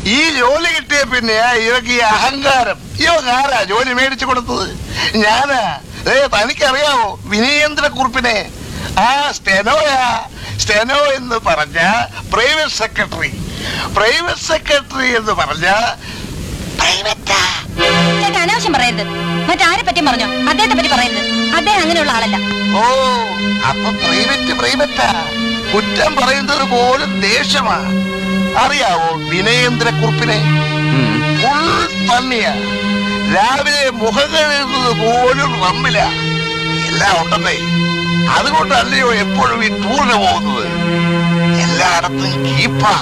ഈ ജോലി കിട്ടിയ പിന്നെ ഇവക്ക് ഈ അഹങ്കാരം ഇവക്ക് ആരാ ജോലി മേടിച്ചു കൊടുത്തത് ഞാനാ ഏ തനിക്കറിയാവോ വിനയേന്ദ്ര കുറിപ്പിനെ ആ സ്റ്റെനോയാ സ്റ്റെനോ എന്ന് പറഞ്ഞ പ്രൈവറ്റ് സെക്രട്ടറി പ്രൈവറ്റ് സെക്രട്ടറി എന്ന് പറഞ്ഞ പ്രൈവറ്റാ ചേട്ടാ അനാവശ്യം പറയരുത് മറ്റാരെ പറ്റി പറഞ്ഞോ അദ്ദേഹത്തെ പറ്റി പറയരുത് അദ്ദേഹം അങ്ങനെയുള്ള ആളല്ല ഓ അപ്പൊ പ്രൈവറ്റ് പ്രൈവറ്റാ കുറ്റം പറയുന്നത് പോലും ദേഷ്യമാ അറിയാവോ വിനയേന്ദ്ര കുറിപ്പിനെ ഉം. ഫുൾ തന്നെയാ രാവിലെ മുഖം കഴുകുന്നത് പോലും റമ്മില എല്ലാം ഉണ്ടെന്നേ അതുകൊണ്ടല്ലയോ എപ്പോഴും ഈ ടൂറിന് പോകുന്നത് എല്ലായിടത്തും കീപ്പാ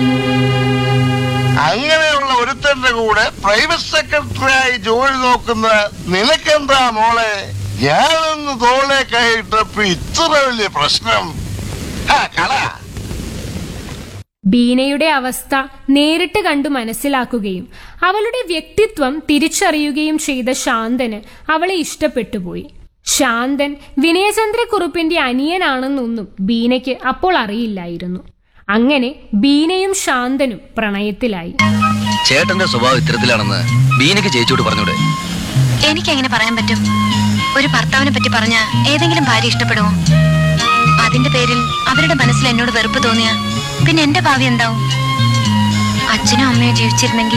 അങ്ങനെയുള്ള ഒരുത്തന്റെ കൂടെ പ്രൈവറ്റ് സെക്രട്ടറിയായി ജോലി നോക്കുന്ന നിനക്കെന്താ മോളെ ഞാനൊന്ന് തോളെ കൈയിട്ടപ്പോ ഇത്ര വലിയ പ്രശ്നം ആ കള ബീനയുടെ അവസ്ഥ നേരിട്ട് കണ്ടു മനസ്സിലാക്കുകയും അവളുടെ വ്യക്തിത്വം തിരിച്ചറിയുകയും ചെയ്ത ശാന്തന് അവളെ ഇഷ്ടപ്പെട്ടുപോയി ശാന്തൻ വിനയചന്ദ്രക്കുറുപ്പിന്റെ അനിയനാണെന്നൊന്നും ബീനയ്ക്ക് അപ്പോൾ അറിയില്ലായിരുന്നു അങ്ങനെ ബീനയും ശാന്തനും പ്രണയത്തിലായി ചേട്ടന്റെ സ്വഭാവം ഇത്തരത്തിലാണെന്ന് ബീനയ്ക്ക് ചേച്ചിയോട് പറഞ്ഞൂടെ എനിക്ക് എങ്ങനെ പറയാൻ പറ്റും ഒരു ഭർത്താവിനെ പറ്റി പറഞ്ഞ ഏതെങ്കിലും ഭാര്യ ഇഷ്ടപ്പെടുമോ അതിന്റെ പേരിൽ അവരുടെ മനസ്സിൽ എന്നോട് വെറുപ്പ് തോന്നിയ പിന്നെ എന്റെ ഭാവി എന്താവും അച്ഛനും അമ്മയും ജീവിച്ചിരുന്നെങ്കിൽ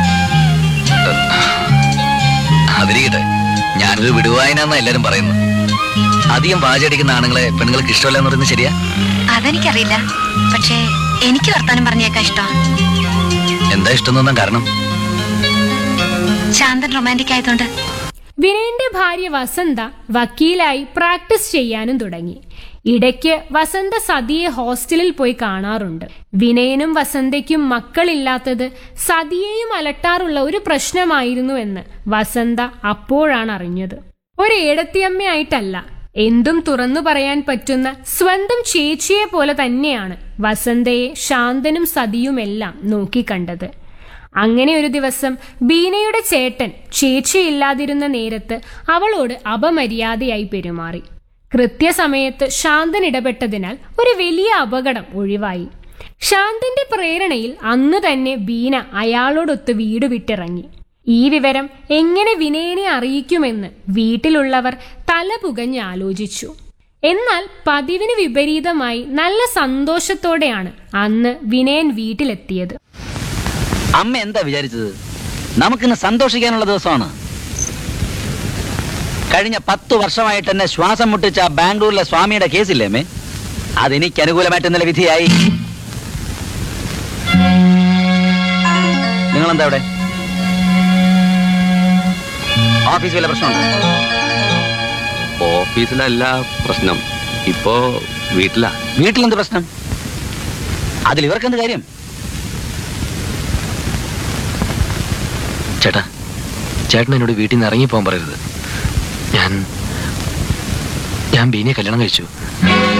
അതിരിക്കട്ടെ ഞാനൊരു വിടുവായനാന്നാ എല്ലാരും പറയുന്നു അധികം വാചടിക്കുന്ന ആണുങ്ങളെ പെണ്ണുങ്ങൾക്ക് ഇഷ്ടമല്ല എന്ന് പറയുന്നത് ശരിയാ അതെനിക്കറിയില്ല പക്ഷേ എനിക്ക് വർത്താനം പറഞ്ഞേക്കാൻ ഇഷ്ടം എന്താ ഇഷ്ടം തോന്നാൻ കാരണം ശാന്തൻ റൊമാൻറ്റിക് ആയതുകൊണ്ട് വിനയന്റെ ഭാര്യ വസന്ത വക്കീലായി പ്രാക്ടീസ് ചെയ്യാനും തുടങ്ങി ഇടയ്ക്ക് വസന്ത സതിയെ ഹോസ്റ്റലിൽ പോയി കാണാറുണ്ട് വിനയനും വസന്തയ്ക്കും മക്കളില്ലാത്തത് സതിയെയും അലട്ടാറുള്ള ഒരു പ്രശ്നമായിരുന്നുവെന്ന് വസന്ത അപ്പോഴാണ് അറിഞ്ഞത് ഒരു ഏടത്തിയമ്മയായിട്ടല്ല എന്തും തുറന്നു പറയാൻ പറ്റുന്ന സ്വന്തം ചേച്ചിയെ പോലെ തന്നെയാണ് വസന്തയെ ശാന്തനും സതിയുമെല്ലാം നോക്കിക്കണ്ടത് അങ്ങനെ ഒരു ദിവസം ബീനയുടെ ചേട്ടൻ ചേച്ചിയില്ലാതിരുന്ന നേരത്ത് അവളോട് അപമര്യാദയായി പെരുമാറി കൃത്യസമയത്ത് ശാന്തൻ ഇടപെട്ടതിനാൽ ഒരു വലിയ അപകടം ഒഴിവായി ശാന്തന്റെ പ്രേരണയിൽ അന്ന് തന്നെ ബീന അയാളോടൊത്ത് വീട് വിട്ടിറങ്ങി ഈ വിവരം എങ്ങനെ വിനയനെ അറിയിക്കുമെന്ന് വീട്ടിലുള്ളവർ തല പുകഞ്ഞ് ആലോചിച്ചു എന്നാൽ പതിവിന് വിപരീതമായി നല്ല സന്തോഷത്തോടെയാണ് അന്ന് വിനയൻ വീട്ടിലെത്തിയത് അമ്മ എന്താ വിചാരിച്ചത് നമുക്കിന്ന് സന്തോഷിക്കാനുള്ള ദിവസമാണ് കഴിഞ്ഞ പത്തു വർഷമായിട്ട് എന്നെ ശ്വാസം മുട്ടിച്ച ആ ബാംഗ്ലൂരിലെ സ്വാമിയുടെ കേസില്ലേ അമ്മേ അതെനിക്ക് അനുകൂലമായിട്ട് ഇന്നലെ വിധിയായി നിങ്ങളെന്താ ഇവിടെ ഓഫീസ് വല്ല പ്രശ്നമുണ്ടോ ഓഫീസിലല്ല പ്രശ്നം ഇപ്പോ വീട്ടിലാ വീട്ടിലെന്ത് പ്രശ്നം അതിൽ ഇവർക്കെന്ത് കാര്യം ചേട്ടാ ചേട്ടൻ എന്നോട് വീട്ടിൽ നിന്ന് ഇറങ്ങിപ്പോകാൻ പറയരുത് ഞാൻ ഞാൻ ബീനയെ കല്യാണം കഴിച്ചു